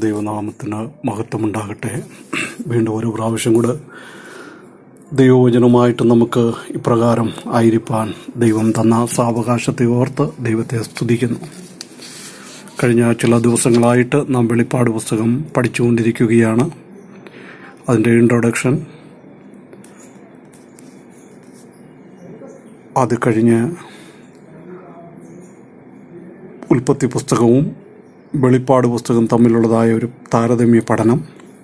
ദൈവനാമത്തിന് മഹത്വമുണ്ടാകട്ടെ വീണ്ടും ഒരു പ്രാവശ്യം കൂടെ ദൈവവചനമായിട്ട് നമുക്ക് ഇപ്രകാരം ആയിരിക്കാൻ ദൈവം തന്ന സാവകാശത്തെ ഓർത്ത് ദൈവത്തെ സ്തുതിക്കുന്നു കഴിഞ്ഞ ചില ദിവസങ്ങളായിട്ട് നാം വെളിപ്പാട് പുസ്തകം പഠിച്ചുകൊണ്ടിരിക്കുകയാണ് അതിൻ്റെ ഇൻട്രൊഡക്ഷൻ അത് കഴിഞ്ഞ് ഉൽപ്പത്തി പുസ്തകവും വെളിപ്പാട് പുസ്തകം തമ്മിലുള്ളതായ ഒരു താരതമ്യ പഠനം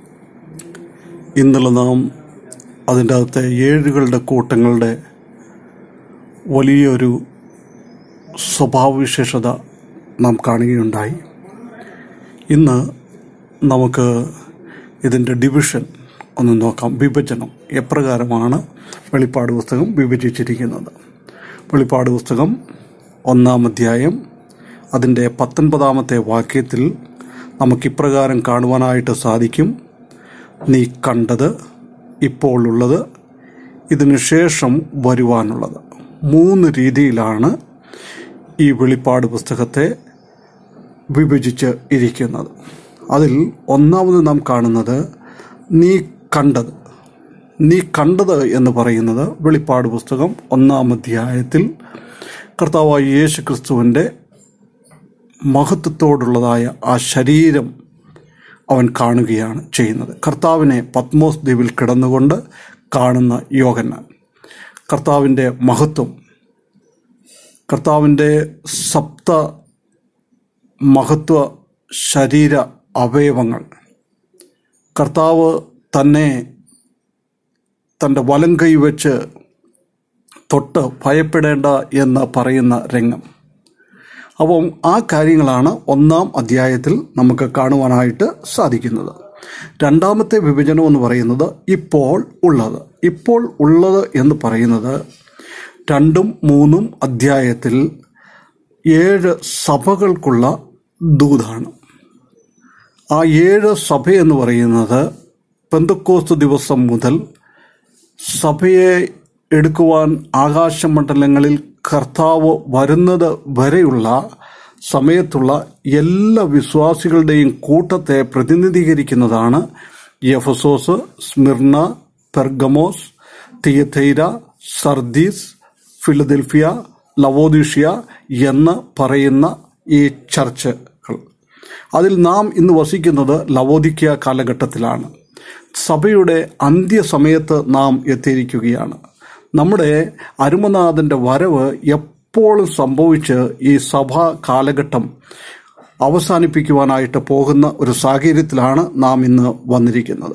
ഇന്നലെ നാം അതിൻ്റെ അകത്തെ ഏഴുകളുടെ കൂട്ടങ്ങളുടെ വലിയൊരു സ്വഭാവവിശേഷത നാം കാണുകയുണ്ടായി ഇന്ന് നമുക്ക് ഇതിൻ്റെ ഡിവിഷൻ ഒന്ന് നോക്കാം വിഭജനം എപ്രകാരമാണ് വെളിപ്പാട് പുസ്തകം വിഭജിച്ചിരിക്കുന്നത് വെളിപ്പാട് പുസ്തകം ഒന്നാം അധ്യായം അതിൻ്റെ പത്തൊൻപതാമത്തെ വാക്യത്തിൽ നമുക്കിപ്രകാരം കാണുവാനായിട്ട് സാധിക്കും നീ കണ്ടത് ഇപ്പോൾ ഉള്ളത് ഇതിനു ശേഷം വരുവാനുള്ളത് മൂന്ന് രീതിയിലാണ് ഈ വെളിപ്പാട് പുസ്തകത്തെ വിഭജിച്ച് ഇരിക്കുന്നത് അതിൽ ഒന്നാമത് നാം കാണുന്നത് നീ കണ്ടത് നീ കണ്ടത് എന്ന് പറയുന്നത് വെളിപ്പാട് പുസ്തകം ഒന്നാം അധ്യായത്തിൽ കർത്താവായ യേശു ക്രിസ്തുവിൻ്റെ മഹത്വത്തോടുള്ളതായ ആ ശരീരം അവൻ കാണുകയാണ് ചെയ്യുന്നത് കർത്താവിനെ പത്മോസ് ദ്വീപിൽ കിടന്നുകൊണ്ട് കാണുന്ന യോഗന്നാൻ കർത്താവിൻ്റെ മഹത്വം കർത്താവിൻ്റെ സപ്ത മഹത്വ ശരീര അവയവങ്ങൾ കർത്താവ് തന്നെ തൻ്റെ വലം കൈ വെച്ച് തൊട്ട് ഭയപ്പെടേണ്ട എന്ന് പറയുന്ന രംഗം അപ്പം ആ കാര്യങ്ങളാണ് ഒന്നാം അധ്യായത്തിൽ നമുക്ക് കാണുവാനായിട്ട് സാധിക്കുന്നത് രണ്ടാമത്തെ വിഭജനം എന്ന് പറയുന്നത് ഇപ്പോൾ ഉള്ളത് ഇപ്പോൾ ഉള്ളത് എന്ന് പറയുന്നത് രണ്ടും മൂന്നും അധ്യായത്തിൽ ഏഴ് സഭകൾക്കുള്ള ദൂതാണ് ആ ഏഴ് സഭ എന്ന് പറയുന്നത് പെന്തക്കോസ്തു ദിവസം മുതൽ സഭയെ എടുക്കുവാൻ ആകാശമണ്ഡലങ്ങളിൽ കർത്താവ് വരുന്നത് വരെയുള്ള സമയത്തുള്ള എല്ലാ വിശ്വാസികളുടെയും കൂട്ടത്തെ പ്രതിനിധീകരിക്കുന്നതാണ് Ephesus Smyrna Pergamos Thyatira Sardis Philadelphia Laodicea എന്ന് പറയുന്ന ഈ ചർച്ചകൾ അതിൽ നാം ഇന്ന് വസിക്കുന്നത് ലവോദിക്ക കാലഘട്ടത്തിലാണ് സഭയുടെ അന്ത്യസമയത്ത് നാം എത്തിയിരിക്കുകയാണ് നമ്മുടെ അരുമനാഥന്റെ വരവ് എപ്പോഴും സംഭവിച്ച് ഈ സഭാ കാലഘട്ടം അവസാനിപ്പിക്കുവാനായിട്ട് പോകുന്ന ഒരു സാഹചര്യത്തിലാണ് നാം ഇന്ന് വന്നിരിക്കുന്നത്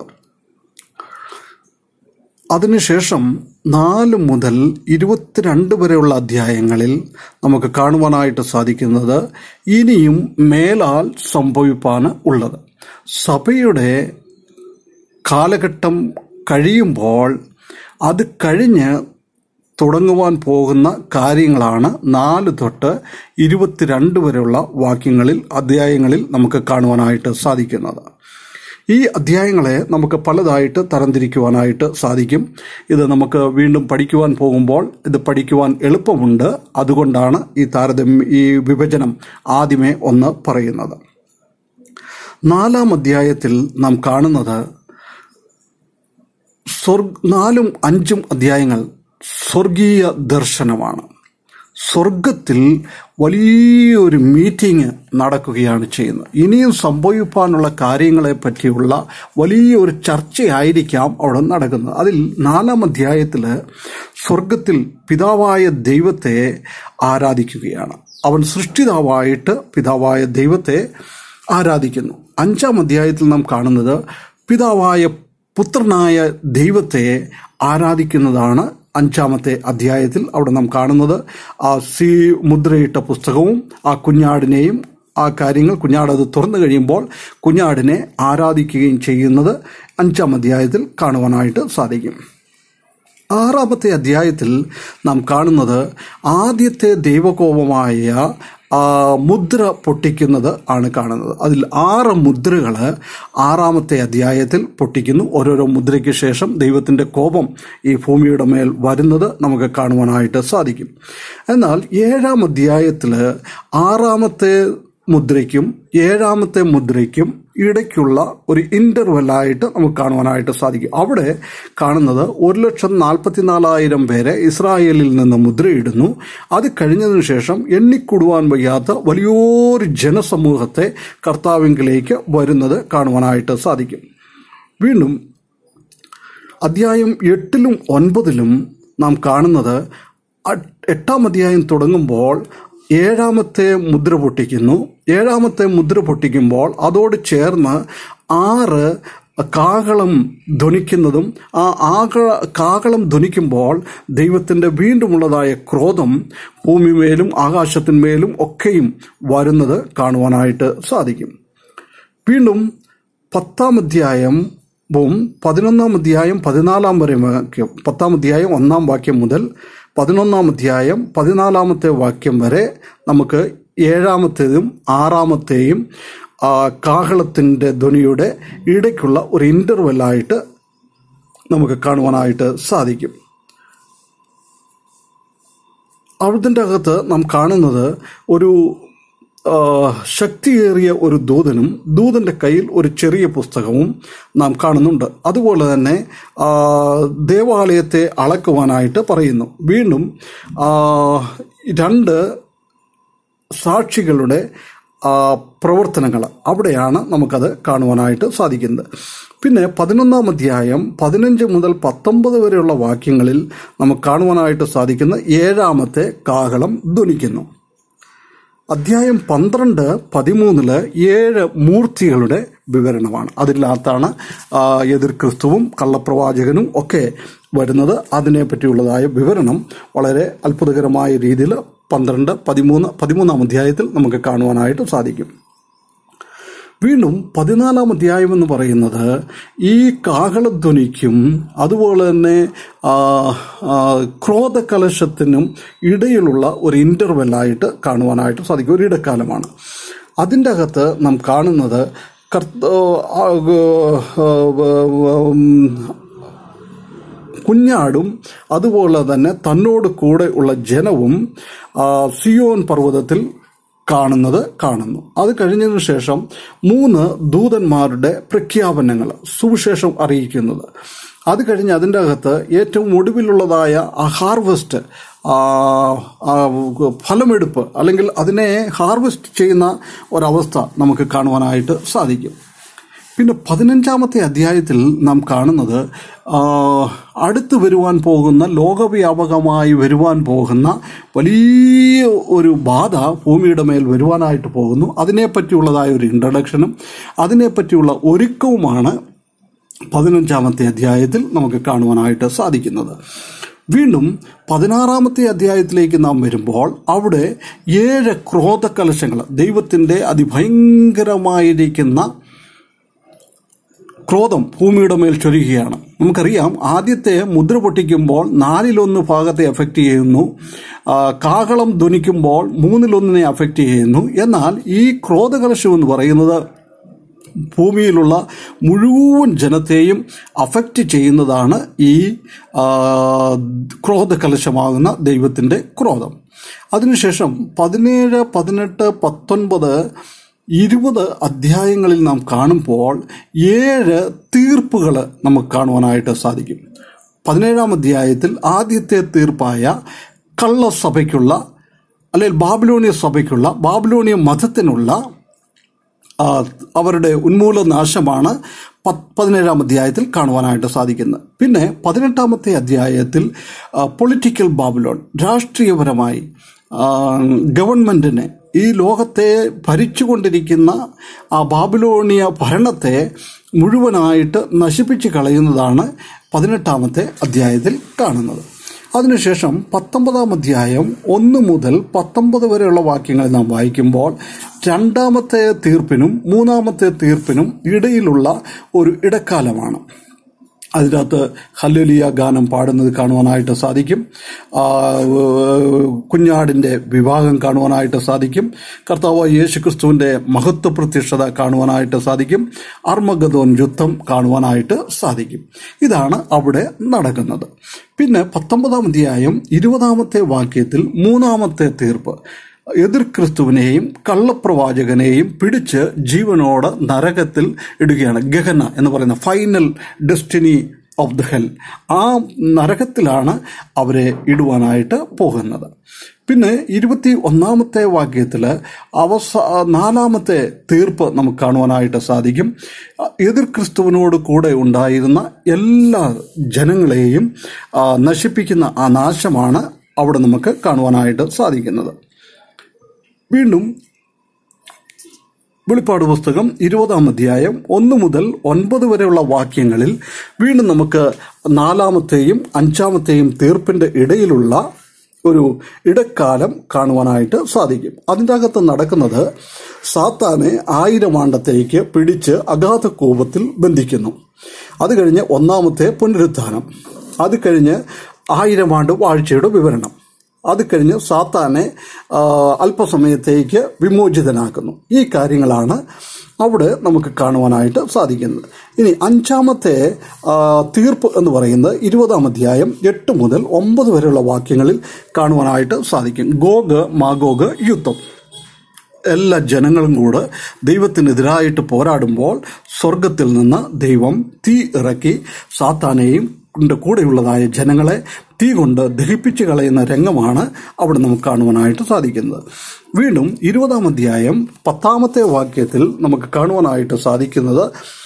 അതിനുശേഷം നാല് മുതൽ ഇരുപത്തിരണ്ട് വരെയുള്ള അധ്യായങ്ങളിൽ നമുക്ക് കാണുവാനായിട്ട് സാധിക്കുന്നത് ഇനിയും മേലാൽ സംഭവിപ്പാണ് ഉള്ളത് സഭയുടെ കാലഘട്ടം കഴിയുമ്പോൾ അത് കഴിഞ്ഞ് തുടങ്ങുവാൻ പോകുന്ന കാര്യങ്ങളാണ് നാല് തൊട്ട് ഇരുപത്തിരണ്ട് വരെയുള്ള വാക്യങ്ങളിൽ അധ്യായങ്ങളിൽ നമുക്ക് കാണുവാനായിട്ട് സാധിക്കുന്നത് ഈ അധ്യായങ്ങളെ നമുക്ക് പലതായിട്ട് തരംതിരിക്കുവാനായിട്ട് സാധിക്കും ഇത് നമുക്ക് വീണ്ടും പഠിക്കുവാൻ പോകുമ്പോൾ ഇത് പഠിക്കുവാൻ എളുപ്പമുണ്ട് അതുകൊണ്ടാണ് ഈ താരതമ്യ ഈ വിഭജനം ആദ്യമേ ഒന്ന് പറയുന്നത് നാലാം അധ്യായത്തിൽ നാം കാണുന്നത് സ്വർഗ് നാലും അഞ്ചും അധ്യായങ്ങൾ സ്വർഗീയ ദർശനമാണ് സ്വർഗത്തിൽ വലിയൊരു മീറ്റിംഗ് നടക്കുകയാണ് ചെയ്യുന്നത് ഇനിയും സംഭവിക്കാനുള്ള കാര്യങ്ങളെ പറ്റിയുള്ള വലിയൊരു ചർച്ചയായിരിക്കാം അവിടെ നടക്കുന്നത് അതിൽ നാലാം അധ്യായത്തിൽ സ്വർഗത്തിൽ പിതാവായ ദൈവത്തെ ആരാധിക്കുകയാണ് അവൻ സൃഷ്ടിതാവായിട്ട് പിതാവായ ദൈവത്തെ ആരാധിക്കുന്നു അഞ്ചാം അധ്യായത്തിൽ നാം കാണുന്നത് പിതാവായ പുത്രനായ ദൈവത്തെ ആരാധിക്കുന്നതാണ് അഞ്ചാമത്തെ അധ്യായത്തിൽ അവിടെ നാം കാണുന്നത് ആ സി മുദ്രയിട്ട പുസ്തകവും ആ കുഞ്ഞാടിനെയും ആ കാര്യങ്ങൾ കുഞ്ഞാട് അത് തുറന്നു കഴിയുമ്പോൾ കുഞ്ഞാടിനെ ആരാധിക്കുകയും ചെയ്യുന്നത് അഞ്ചാം അധ്യായത്തിൽ കാണുവാനായിട്ട് സാധിക്കും ആറാമത്തെ അധ്യായത്തിൽ നാം കാണുന്നത് ആദ്യത്തെ ദൈവകോപമായ ആ, മുദ്ര പൊട്ടിക്കുന്നത് ആണ് കാണുന്നത് അതിൽ ആറ് മുദ്രകൾ ആറാമത്തെ അധ്യായത്തിൽ പൊട്ടിക്കുന്നു ഓരോരോ മുദ്രയ്ക്ക് ശേഷം ദൈവത്തിൻ്റെ കോപം ഈ ഭൂമിയുടെ മേൽ വരുന്നത് നമുക്ക് കാണുവാനായിട്ട് സാധിക്കും എന്നാൽ ഏഴാം അധ്യായത്തിൽ ആറാമത്തെ മുദ്രയ്ക്കും ഏഴാമത്തെ മുദ്രയ്ക്കും ഇടയ്ക്കുള്ള ഒരു ഇന്റർവെല്ലായിട്ട് നമുക്ക് കാണുവാനായിട്ട് സാധിക്കും അവിടെ കാണുന്നത് ഒരു ലക്ഷം നാൽപ്പത്തിനാലായിരം പേരെ ഇസ്രായേലിൽ നിന്ന് മുദ്രയിടുന്നു അത് കഴിഞ്ഞതിന് ശേഷം എണ്ണിക്കൂടുവാൻ വയ്യാത്ത വലിയൊരു ജനസമൂഹത്തെ കർത്താവിങ്കിലേക്ക് വരുന്നത് കാണുവാനായിട്ട് സാധിക്കും വീണ്ടും അധ്യായം എട്ടിലും ഒൻപതിലും നാം കാണുന്നത് അ- എട്ടാം അധ്യായം തുടങ്ങുമ്പോൾ ഏഴാമത്തെ മുദ്ര പൊട്ടിക്കുന്നു ഏഴാമത്തെ മുദ്ര പൊട്ടിക്കുമ്പോൾ അതോട് ചേർന്ന് ആറ് കാഹളം ധ്വനിക്കുന്നതും ആ ആക കാഹളം ധ്വനിക്കുമ്പോൾ ദൈവത്തിൻ്റെ വീണ്ടുമുള്ളതായ ക്രോധം ഭൂമിമേലും ആകാശത്തിന്മേലും ഒക്കെയും വരുന്നത് കാണുവാനായിട്ട് സാധിക്കും വീണ്ടും പത്താം അധ്യായവും പതിനൊന്നാം അധ്യായം പതിനാലാം വരെ വാക്യം പത്താം അധ്യായം ഒന്നാം വാക്യം മുതൽ പതിനൊന്നാം അധ്യായം പതിനാലാമത്തെ വാക്യം വരെ നമുക്ക് ഏഴാമത്തേതും ആറാമത്തെയും ആ, കാഹളത്തിൻ്റെ ധ്വനിയുടെ ഇടയ്ക്കുള്ള ഒരു ഇൻ്റർവെല്ലായിട്ട് നമുക്ക് കാണുവാനായിട്ട് സാധിക്കും അവിടത്തിൻ്റെ അകത്ത് നാം കാണുന്നത് ഒരു ആ, ശക്തിയേറിയ ഒരു ദൂതനും ദൂതന്റെ കയ്യിൽ ഒരു ചെറിയ പുസ്തകവും നാം കാണുന്നുണ്ട് അതുപോലെ തന്നെ ആ, ദേവാലയത്തെ അളക്കുവാനായിട്ട് പറയുന്നു വീണ്ടും ആ, രണ്ട് സാക്ഷികളുടെ പ്രവർത്തനങ്ങൾ അവിടെയാണ് നമുക്കത് കാണുവാനായിട്ട് സാധിക്കുന്നത് പിന്നെ പതിനൊന്നാം അധ്യായം പതിനഞ്ച് മുതൽ പത്തൊമ്പത് വരെയുള്ള വാക്യങ്ങളിൽ നമുക്ക് കാണുവാനായിട്ട് സാധിക്കുന്ന ഏഴാമത്തെ കാഹളം ധ്വനിക്കുന്നു അധ്യായം പന്ത്രണ്ട് പതിമൂന്നില് ഏഴ് മൂർത്തികളുടെ വിവരണമാണ് അതിനകത്താണ് ആ, എതിർ ക്രിസ്തുവും കള്ളപ്രവാചകനും ഒക്കെ വരുന്നത് അതിനെപ്പറ്റിയുള്ളതായ വിവരണം വളരെ അത്ഭുതകരമായ രീതിയിൽ പന്ത്രണ്ട് പതിമൂന്ന് പതിമൂന്നാം അധ്യായത്തിൽ നമുക്ക് കാണുവാനായിട്ട് സാധിക്കും വീണ്ടും പതിനാലാം അധ്യായം എന്ന് പറയുന്നത് ഈ കാഹളധ്വനിക്കും അതുപോലെ തന്നെ ആ, ആ, ക്രോധകലശത്തിനും ഇടയിലുള്ള ഒരു ഇന്റർവെല്ലായിട്ട് കാണുവാനായിട്ട് സാധിക്കും ഒരു ഇടക്കാലമാണ് അതിൻ്റെ അകത്ത് നാം കാണുന്നത് കർത്ത ആ, ആ, ഉം, കുഞ്ഞാടും അതുപോലെ തന്നെ തന്നോട് കൂടെ ഉള്ള ജനവും ആ, സിയോൻ പർവ്വതത്തിൽ കാണുന്നത് കാണുന്നു അത് കഴിഞ്ഞതിന് ശേഷം മൂന്ന് ദൂതന്മാരുടെ പ്രഖ്യാപനങ്ങൾ സുവിശേഷം അറിയിക്കുന്നത് അത് കഴിഞ്ഞ് അതിൻ്റെ അകത്ത് ഏറ്റവും ഒടുവിലുള്ളതായ ആ ഹാർവെസ്റ്റ് ആ, ആ, ഫലമെടുപ്പ് അല്ലെങ്കിൽ അതിനെ ഹാർവെസ്റ്റ് ചെയ്യുന്ന ഒരവസ്ഥ നമുക്ക് കാണുവാനായിട്ട് സാധിക്കും പിന്നെ പതിനഞ്ചാമത്തെ അധ്യായത്തിൽ നാം കാണുന്നത് ആ, അടുത്ത് വരുവാൻ പോകുന്ന ലോകവ്യാപകമായി വരുവാൻ പോകുന്ന വലിയ ഒരു ബാധ ഭൂമിയുടെ മേൽ വരുവാനായിട്ട് പോകുന്നു അതിനെപ്പറ്റിയുള്ളതായ ഒരു ഇൻട്രഡക്ഷനും അതിനെപ്പറ്റിയുള്ള ഒരുക്കവുമാണ് പതിനഞ്ചാമത്തെ അധ്യായത്തിൽ നമുക്ക് കാണുവാനായിട്ട് സാധിക്കുന്നത് വീണ്ടും പതിനാറാമത്തെ അധ്യായത്തിലേക്ക് നാം വരുമ്പോൾ അവിടെ ഏഴ് ക്രോധകലശങ്ങൾ ദൈവത്തിൻ്റെ അതിഭയങ്കരമായിരിക്കുന്ന ക്രോധം ഭൂമിയുടെ മേൽ ചൊരിയുകയാണ് നമുക്കറിയാം ആദ്യത്തെ മുദ്ര പൊട്ടിക്കുമ്പോൾ നാലിലൊന്ന് ഭാഗത്തെ എഫക്റ്റ് ചെയ്യുന്നു ആ, കാഹളം ധ്വനിക്കുമ്പോൾ മൂന്നിലൊന്നിനെ അഫക്റ്റ് ചെയ്യുന്നു എന്നാൽ ഈ ക്രോധകലശം എന്ന് പറയുന്നത് ഭൂമിയിലുള്ള മുഴുവൻ ജനത്തെയും അഫക്റ്റ് ചെയ്യുന്നതാണ് ഈ ആ, ക്രോധകലശമാകുന്ന ദൈവത്തിൻ്റെ ക്രോധം അതിനുശേഷം പതിനേഴ് പതിനെട്ട് പത്തൊൻപത് ഇരുപത് അധ്യായങ്ങളിൽ നാം കാണുമ്പോൾ ഏഴ് തീർപ്പുകൾ നമുക്ക് കാണുവാനായിട്ട് സാധിക്കും പതിനേഴാം അധ്യായത്തിൽ ആദ്യത്തെ തീർപ്പായ കള്ളസഭയ്ക്കുള്ള അല്ലെങ്കിൽ ബാബിലോണിയ സഭയ്ക്കുള്ള ബാബിലോണിയ മതത്തിനുള്ള ആ, അവരുടെ ഉന്മൂല നാശമാണ് പത്ത് പതിനേഴാം അധ്യായത്തിൽ കാണുവാനായിട്ട് സാധിക്കുന്നത് പിന്നെ പതിനെട്ടാമത്തെ അധ്യായത്തിൽ പൊളിറ്റിക്കൽ ബാബിലോൺ രാഷ്ട്രീയപരമായി ആ, ഗവൺമെന്റിനെ ഈ ലോകത്തെ ഭരിച്ചുകൊണ്ടിരിക്കുന്ന ആ ബാബിലോണിയ ഭരണത്തെ മുഴുവനായിട്ട് നശിപ്പിച്ച് കളയുന്നതാണ് പതിനെട്ടാമത്തെ അധ്യായത്തിൽ കാണുന്നത് അതിനുശേഷം പത്തൊമ്പതാം അധ്യായം ഒന്ന് മുതൽ പത്തൊമ്പത് വരെയുള്ള വാക്യങ്ങൾ നാം വായിക്കുമ്പോൾ രണ്ടാമത്തെ തീർപ്പിനും മൂന്നാമത്തെ തീർപ്പിനും ഇടയിലുള്ള ഒരു ഇടക്കാലമാണ് അതിനകത്ത് ഹല്ലേലിയ ഗാനം പാടുന്നത് കാണുവാനായിട്ട് സാധിക്കും ആ, കുഞ്ഞാടിൻ്റെ വിവാഹം കാണുവാനായിട്ട് സാധിക്കും കർത്താവ് യേശു ക്രിസ്തുവിൻ്റെ മഹത്വ പ്രത്യക്ഷത കാണുവാനായിട്ട് സാധിക്കും അർമഗതോൻ യുദ്ധം കാണുവാനായിട്ട് സാധിക്കും ഇതാണ് അവിടെ നടക്കുന്നത് പിന്നെ പത്തൊമ്പതാം അധ്യായം ഇരുപതാമത്തെ വാക്യത്തിൽ മൂന്നാമത്തെ തീർപ്പ് എതിർ ക്രിസ്തുവിനെയും കള്ളപ്രവാചകനെയും പിടിച്ച് ജീവനോട് നരകത്തിൽ ഇടുകയാണ് ഗഹന എന്ന് പറയുന്ന final destiny of the hell ആ നരകത്തിലാണ് അവരെ ഇടുവാനായിട്ട് പോകുന്നത് പിന്നെ ഇരുപത്തി ഒന്നാമത്തെ വാക്യത്തിൽ അവസാ നാലാമത്തെ തീർപ്പ് നമുക്ക് കാണുവാനായിട്ട് സാധിക്കും എതിർ ക്രിസ്തുവിനോട് കൂടെ ഉണ്ടായിരുന്ന എല്ലാ ജനങ്ങളെയും ആ, നശിപ്പിക്കുന്ന ആ നാശമാണ് അവിടെ നമുക്ക് കാണുവാനായിട്ട് സാധിക്കുന്നത് വീണ്ടും വെളിപ്പാട് പുസ്തകം ഇരുപതാം അധ്യായം ഒന്ന് മുതൽ ഒൻപത് വരെയുള്ള വാക്യങ്ങളിൽ വീണ്ടും നമുക്ക് നാലാമത്തെയും അഞ്ചാമത്തെയും തീർപ്പിന്റെ ഇടയിലുള്ള ഒരു ഇടക്കാലം കാണുവാനായിട്ട് സാധിക്കും അതിൻ്റെ അകത്ത് നടക്കുന്നത് സാത്താനെ ആയിരം ആണ്ടത്തേക്ക് പിടിച്ച് അഗാധ കോപത്തിൽ ബന്ധിക്കുന്നു അത് കഴിഞ്ഞ് ഒന്നാമത്തെ പുനരുത്ഥാനം അത് കഴിഞ്ഞ് ആയിരം ആണ്ട് വാഴ്ചയുടെ വിവരണം അത് കഴിഞ്ഞ് സാത്താനെ ആ, അല്പസമയത്തേക്ക് വിമോചിതനാക്കുന്നു ഈ കാര്യങ്ങളാണ് അവിടെ നമുക്ക് കാണുവാനായിട്ട് സാധിക്കുന്നത് ഇനി അഞ്ചാമത്തെ ആ, തീർപ്പ് എന്ന് പറയുന്നത് ഇരുപതാം അധ്യായം എട്ട് മുതൽ ഒമ്പത് വരെയുള്ള വാക്യങ്ങളിൽ കാണുവാനായിട്ട് സാധിക്കും ഗോഗ് മാഗോഗ് യുദ്ധം എല്ലാ ജനങ്ങളും കൂടെ ദൈവത്തിനെതിരായിട്ട് പോരാടുമ്പോൾ സ്വർഗത്തിൽ നിന്ന് ദൈവം തീ ഇറക്കി സാത്താനെയും കൊണ്ട് കൂടെയുള്ളതായ ജനങ്ങളെ തീ കൊണ്ട് ദഹിപ്പിച്ച് കളയുന്ന രംഗമാണ് അവിടെ നമുക്ക് കാണുവാനായിട്ട് സാധിക്കുന്നത് വീണ്ടും ഇരുപതാം അധ്യായം പത്താമത്തെ വാക്യത്തിൽ നമുക്ക് കാണുവാനായിട്ട് സാധിക്കുന്നത്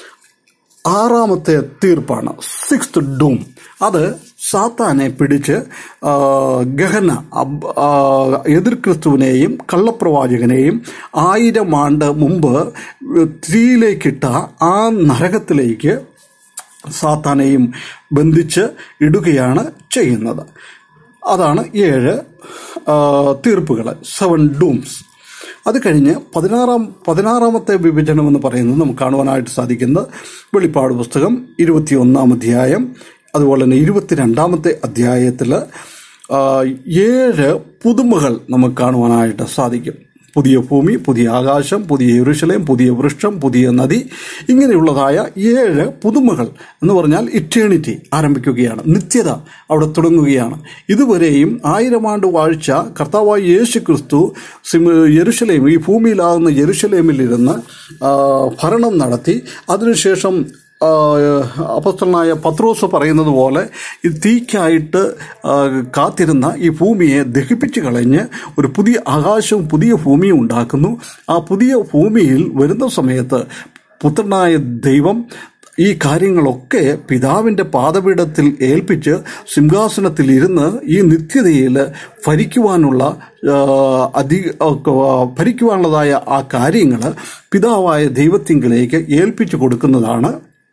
ആറാമത്തെ തീർപ്പാണ് സിക്സ്ത് ഡൂം അത് സാത്താനെ പിടിച്ച് ആ, ഗഹന അബ്- ആ, എതിർ ക്രിസ്തുവിനെയും കള്ളപ്രവാചകനെയും ആയിരം ആണ്ട് മുമ്പ് തീയിലേക്കിട്ട ആ നരകത്തിലേക്ക് സാത്താനെയും ബന്ധിച്ച് ഇടുകയാണ് ചെയ്യുന്നത് അതാണ് ഏഴ് തീർപ്പുകൾ സെവൻ ഡൂംസ് അത് കഴിഞ്ഞ് പതിനാറാം പതിനാറാമത്തെ വിഭജനം എന്ന് പറയുന്നത് നമുക്ക് കാണുവാനായിട്ട് സാധിക്കുന്നത് വെളിപ്പാട് പുസ്തകം ഇരുപത്തിയൊന്നാം അധ്യായം അതുപോലെ തന്നെ ഇരുപത്തിരണ്ടാമത്തെ അധ്യായത്തിൽ ഏഴ് പുതുമകൾ നമുക്ക് കാണുവാനായിട്ട് സാധിക്കും പുതിയ ഭൂമി പുതിയ ആകാശം പുതിയ യെരുശലേം പുതിയ വൃക്ഷം പുതിയ നദി ഇങ്ങനെയുള്ളതായ ഏഴ് പുതുമകൾ എന്ന് പറഞ്ഞാൽ ഇറ്റേണിറ്റി ആരംഭിക്കുകയാണ് നിത്യത അവിടെ തുടങ്ങുകയാണ് ഇതുവരെയും ആയിരം ആണ്ട് വാഴ്ച കർത്താവായ യേശു ക്രിസ്തു സിമ- യെരുശലേം ഈ ഭൂമിയിലാകുന്ന യെരുശലേമിലിരുന്ന് ആ, ഭരണം നടത്തി അതിനുശേഷം ആ, അപ്പസ്തലനായ പത്രോസ് പറയുന്നത് പോലെ ഈ തീക്കായിട്ട് ആ, കാത്തിരുന്ന ഈ ഭൂമിയെ ദഹിപ്പിച്ച് കളഞ്ഞ് ഒരു പുതിയ ആകാശവും പുതിയ ഭൂമിയും ഉണ്ടാക്കുന്നു ആ പുതിയ ഭൂമിയിൽ വരുന്ന സമയത്ത് പുത്രനായ ദൈവം ഈ കാര്യങ്ങളൊക്കെ പിതാവിൻ്റെ പാദപീഠത്തിൽ ഏൽപ്പിച്ച് സിംഹാസനത്തിൽ ഇരുന്ന് ഈ നിത്യതയിൽ ഭരിക്കുവാനുള്ള ആ, അധിക ആ, ഭരിക്കുവാനുള്ളതായ ആ കാര്യങ്ങൾ പിതാവായ ദൈവത്തിങ്കിലേക്ക് ഏൽപ്പിച്ചു കൊടുക്കുന്നതാണ്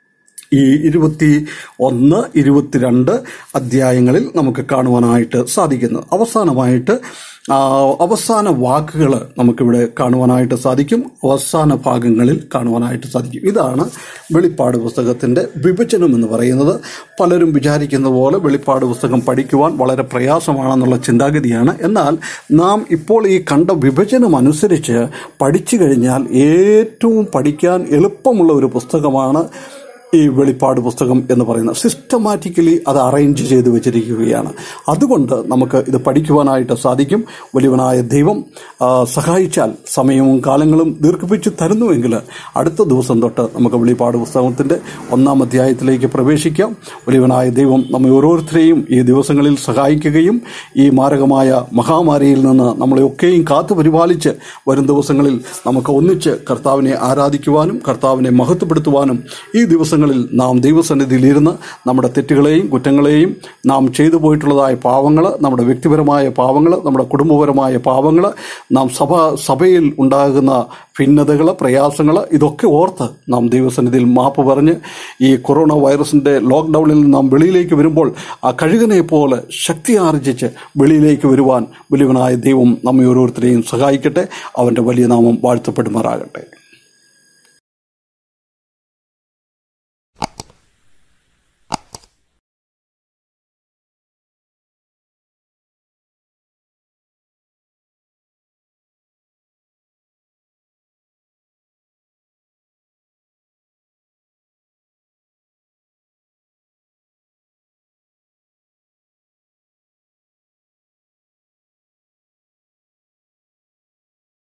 ഈ ഇരുപത്തി ഒന്ന് ഇരുപത്തിരണ്ട് അധ്യായങ്ങളിൽ നമുക്ക് കാണുവാനായിട്ട് സാധിക്കുന്നത് അവസാനമായിട്ട് ആ, അവസാന വാക്കുകൾ നമുക്കിവിടെ കാണുവാനായിട്ട് സാധിക്കും അവസാന ഭാഗങ്ങളിൽ കാണുവാനായിട്ട് സാധിക്കും ഇതാണ് വെളിപ്പാട് പുസ്തകത്തിൻ്റെ വിഭജനം എന്ന് പറയുന്നത് പലരും വിചാരിക്കുന്ന പോലെ വെളിപ്പാട് പുസ്തകം പഠിക്കുവാൻ വളരെ പ്രയാസമാണെന്നുള്ള ചിന്താഗതിയാണ് എന്നാൽ നാം ഇപ്പോൾ ഈ കണ്ട വിഭജനം അനുസരിച്ച് പഠിച്ചു കഴിഞ്ഞാൽ ഏറ്റവും പഠിക്കാൻ എളുപ്പമുള്ള ഒരു പുസ്തകമാണ് ഈ വെളിപ്പാട് പുസ്തകം എന്ന് പറയുന്നത് സിസ്റ്റമാറ്റിക്കലി അത് അറേഞ്ച് ചെയ്ത് വെച്ചിരിക്കുകയാണ് അതുകൊണ്ട് നമുക്ക് ഇത് പഠിക്കുവാനായിട്ട് സാധിക്കും വലിയവനായ ദൈവം ആ, സഹായിച്ചാൽ സമയവും കാലങ്ങളും ദീർഘിപ്പിച്ച് തരുന്നുവെങ്കിൽ അടുത്ത ദിവസം തൊട്ട് നമുക്ക് വെളിപ്പാട് പുസ്തകത്തിൻ്റെ ഒന്നാം അധ്യായത്തിലേക്ക് പ്രവേശിക്കാം വലിയവനായ ദൈവം നമ്മെ ഓരോരുത്തരെയും ഈ ദിവസങ്ങളിൽ സഹായിക്കുകയും ഈ മാരകമായ മഹാമാരിയിൽ നിന്ന് നമ്മളെയൊക്കെയും കാത്തു പരിപാലിച്ച് വരും ദിവസങ്ങളിൽ നമുക്ക് ഒന്നിച്ച് കർത്താവിനെ ആരാധിക്കുവാനും കർത്താവിനെ മഹത്വപ്പെടുത്തുവാനും ഈ ദിവസങ്ങളിൽ നാം ദൈവസന്നിധിയിലിരുന്ന് നമ്മുടെ തെറ്റുകളെയും കുറ്റങ്ങളെയും നാം ചെയ്തു പോയിട്ടുള്ളതായ പാവങ്ങൾ നമ്മുടെ വ്യക്തിപരമായ പാവങ്ങൾ നമ്മുടെ കുടുംബപരമായ പാവങ്ങൾ നാം സഭ സഭയിൽ ഉണ്ടാകുന്ന ഭിന്നതകൾ പ്രയാസങ്ങൾ ഇതൊക്കെ ഓർത്ത് നാം ദൈവസന്നിധിയിൽ മാപ്പ് പറഞ്ഞ് ഈ കൊറോണ വൈറസിന്റെ ലോക്ക്ഡൌണിൽ നിന്ന് നാം വെളിയിലേക്ക് വരുമ്പോൾ ആ കഴുകനെ പോലെ ശക്തി ആർജിച്ച് വെളിയിലേക്ക് വരുവാൻ വലിയവനായ ദൈവം നമ്മെ ഓരോരുത്തരെയും സഹായിക്കട്ടെ അവന്റെ വലിയ നാമം വാഴ്ത്തപ്പെടുമാറാകട്ടെ